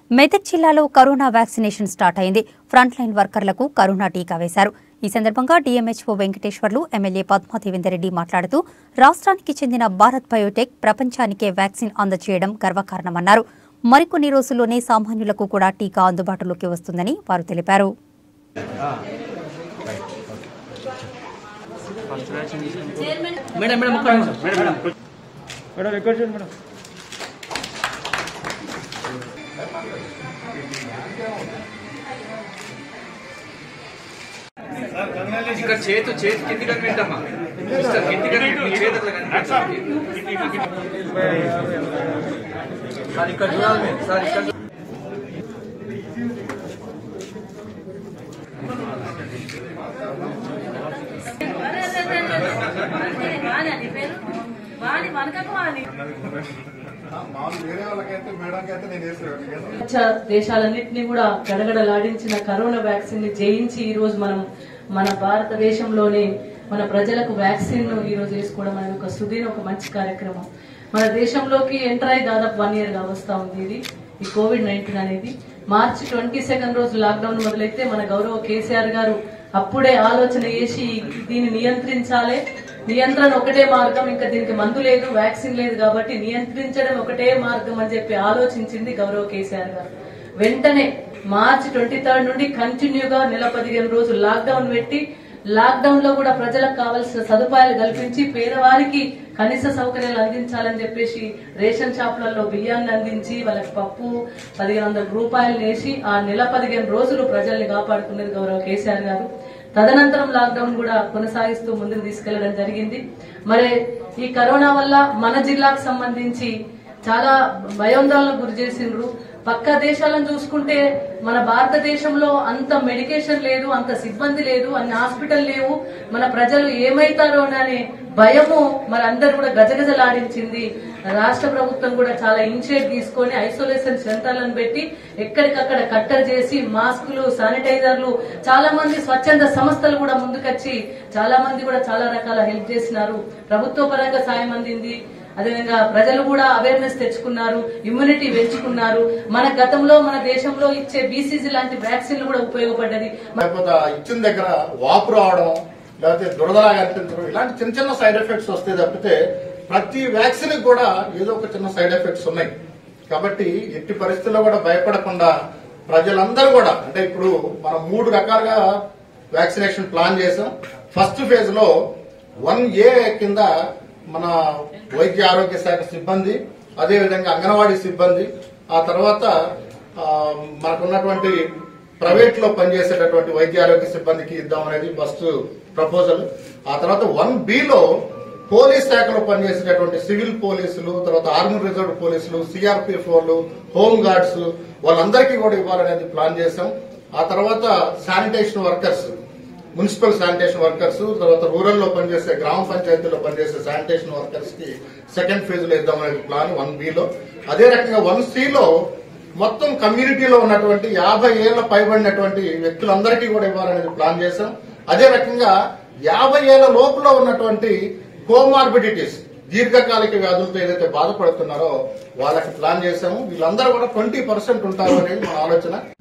మెదక్ జిల్లాలో corona vaccination start అయింది front line వర్కర్లకు కరోనా టీకా వేశారు ఈ సందర్భంగా డీఎంహెచ్ఓ వెంకటేశ్వర్లు ఎమ్మెల్యే పద్మా దేవేందర్రెడ్డి మాట్లాడుతూ రాష్ట్రానికి చెందిన భారత్ బయోటెక్ ప్రపంచానికే వ్యాక్సిన్ అందజేయడం గర్వకారణమన్నారు మరికొన్ని రోజుల్లోనే సామాన్యులకు కూడా టీకా అందుబాటులోకి వస్తుందని వారు తెలిపారు మేడం మేడం ఒక్క నిమిషం మేడం మేడం రికార్డ్ చేయండి మేడం ఇక్కడ చేతు చేతి కింది కనిపెట్టమ్మా మిస్టర్ కింది కనిపెట్టి చేతి అట్లా కనిపెట్టండి. సార్ ఇక్కడ చూడాలి మీరు సార్ ఇక్కడ చూ- వాణి అని పేరు వాణి వనకకు వాణి మామూలు వేరే వాళ్ళకైతే మేడంకి అయితే నేను వేసేవాడిని కదా ప్రపంచ దేశాలన్నింటినీ కూడా గడగడలాడించిన కరోనా వ్యాక్సిన్ ని జయించి ఈ రోజు మనం మన భారతదేశంలోనే మన ప్రజలకు వ్యాక్సిన్ ను ఈ రోజు వేసుకోవడం అనేది ఒక సుదీన ఒక మంచి కార్యక్రమం మన దేశంలోకి ఎంటర్ అయి దాదాపు వన్ ఇయర్ గా వస్తా ఉంది ఇది ఈ కోవిడ్ నైన్టీన్ అనేది మార్చి ట్వంటీ సెకండ్ రోజు లాక్డౌన్ మొదలైతే మన గౌరవ కేసీఆర్ గారు అప్పుడే ఆలోచన చేసి దీన్ని నియంత్రించాలి నియంత్రణ ఒకటే మార్గం ఇంకా దీనికి మందు లేదు వ్యాక్సిన్ లేదు కాబట్టి నియంత్రించడం ఒకటే మార్గం అని చెప్పి ఆలోచించింది గౌరవ కేసీఆర్ గారు వెంటనే మార్చి ట్వంటీ థర్డ్ నుండి కంటిన్యూగా నెల పదిహేను రోజులు లాక్డౌన్ పెట్టి లాక్డౌన్ లో కూడా ప్రజలకు కావాల్సిన సదుపాయాలు కల్పించి పేదవారికి కనీస సౌకర్యాలు అందించాలని చెప్పేసి రేషన్ షాపులలో బియ్యాన్ని అందించి వాళ్ళకి పప్పు పదిహేను వందల రూపాయలు వేసి ఆ నెల పదిహేను రోజులు ప్రజల్ని కాపాడుకునేది గౌరవ కేసీఆర్ గారు తదనంతరం లాక్డౌన్ కూడా కొనసాగిస్తూ ముందుకు తీసుకెళ్లడం జరిగింది మరి ఈ కరోనా వల్ల మన జిల్లాకు సంబంధించి చాలా భయోందోళనకు గురి చేసిండ్రు పక్క దేశాలను చూసుకుంటే మన భారతదేశంలో అంత మెడికేషన్ లేదు అంత సిబ్బంది లేదు అన్ని హాస్పిటల్ లేవు మన ప్రజలు ఏమైతారో అనే భయము మరి అందరు కూడా గజగజలాడించింది రాష్ట్ర ప్రభుత్వం కూడా చాలా ఇనిషియేట్ తీసుకొని ఐసోలేషన్ సెంటర్లను పెట్టి ఎక్కడికక్కడ కట్టడి చేసి మాస్కులు శానిటైజర్లు చాలా మంది స్వచ్ఛంద సంస్థలు కూడా ముందుకొచ్చి చాలా మంది కూడా చాలా రకాల హెల్ప్ చేసినారు ప్రభుత్వ పరంగా సాయం అందింది అదేవిధంగా ప్రజలు కూడా అవేర్నెస్ తెచ్చుకున్నారు ఇమ్యూనిటీ పెంచుకున్నారు మన గతంలో మన దేశంలో ఇచ్చే బీసీజీ లాంటి వ్యాక్సిన్లు కూడా ఉపయోగపడ్డది లేకపోతే ఆ ఇచ్చిన దగ్గర వాపు రావడం లేకపోతే దురదలాగా అనిపించడం ఇలాంటి చిన్న చిన్న సైడ్ ఎఫెక్ట్స్ వస్తే తప్పితే ప్రతి వ్యాక్సిన్ కూడా ఏదో ఒక చిన్న సైడ్ ఎఫెక్ట్స్ ఉన్నాయి కాబట్టి ఎట్టి పరిస్థితుల్లో కూడా భయపడకుండా ప్రజలందరూ కూడా అంటే ఇప్పుడు మనం మూడు రకాలుగా వ్యాక్సినేషన్ ప్లాన్ చేసాం ఫస్ట్ ఫేజ్ లో వన్ ఏ కింద మన వైద్య ఆరోగ్య శాఖ సిబ్బంది అదేవిధంగా అంగన్వాడీ సిబ్బంది ఆ తర్వాత ఆ, మనకున్నటువంటి ప్రైవేట్ లో పనిచేసేటటువంటి వైద్య ఆరోగ్య సిబ్బందికి ఇద్దాం అనేది ఫస్ట్ ప్రపోజల్ ఆ తర్వాత వన్ లో పోలీస్ శాఖలో పనిచేసేటటువంటి సివిల్ పోలీసులు తర్వాత ఆర్మీ రిజర్వ్ పోలీసులు సిఆర్పిఎఫ్ వాళ్ళు హోమ్ గార్డ్స్ వాళ్ళందరికీ కూడా ఇవ్వాలనేది ప్లాన్ చేశాం ఆ తర్వాత sanitation workers municipal sanitation workers తర్వాత రూరల్ లో పనిచేసే గ్రామ పంచాయతీలో పనిచేసే శానిటేషన్ వర్కర్స్ కి సెకండ్ ఫేజ్ లో ఇద్దామనే ప్లాన్ వన్ లో అదే రకంగా వన్ లో మొత్తం కమ్యూనిటీలో ఉన్నటువంటి యాభై ఏళ్ల పైబడినటువంటి వ్యక్తులందరికీ కూడా ఇవ్వాలనేది ప్లాన్ చేశాం అదే రకంగా యాభై ఏళ్ల లోపల ఉన్నటువంటి కోమార్బిడిటీస్ దీర్ఘకాలిక వ్యాధులతో ఏదైతే బాధపడుతున్నారో వాళ్ళకి ప్లాన్ చేశాము వీళ్ళందరూ కూడా ట్వంటీ పర్సెంట్ ఉంటారు అనేది మన ఆలోచన